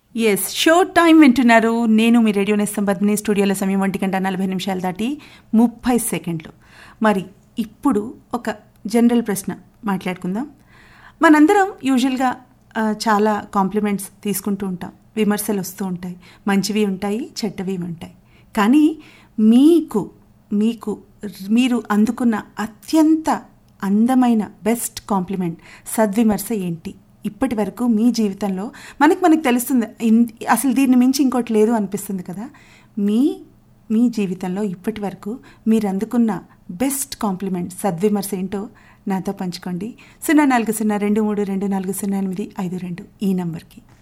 yes show time వింటున్నారు నేను మీ radio నేస్తం బద్ని స్టూడియోలో సమయం ఒంటి గంట నలభై నిమిషాలు దాటి ముప్పై సెకండ్లు మరి ఇప్పుడు ఒక జనరల్ ప్రశ్న మాట్లాడుకుందాం మనందరం యూజువల్గా ఆ, చాలా కాంప్లిమెంట్స్ తీసుకుంటూ ఉంటాం విమర్శలు వస్తూ ఉంటాయి మంచివి ఉంటాయి చెడ్డవి ఉంటాయి కానీ మీకు మీకు మీరు అందుకున్న అత్యంత అందమైన బెస్ట్ కాంప్లిమెంట్ సద్విమర్శ ఏంటి ఇప్పటి వరకు మీ జీవితంలో మనకి మనకు తెలుస్తుంది ఇన్- అసలు దీన్ని మించి ఇంకోటి లేదు అనిపిస్తుంది కదా మీ మీ జీవితంలో ఇప్పటి వరకు మీరు అందుకున్న బెస్ట్ కాంప్లిమెంట్ సద్విమర్శ ఏంటో నాతో పంచుకోండి సున్నా నాలుగు సున్నా రెండు మూడు రెండు నాలుగు సున్నా ఎనిమిది ఐదు రెండు ఈ నంబర్కి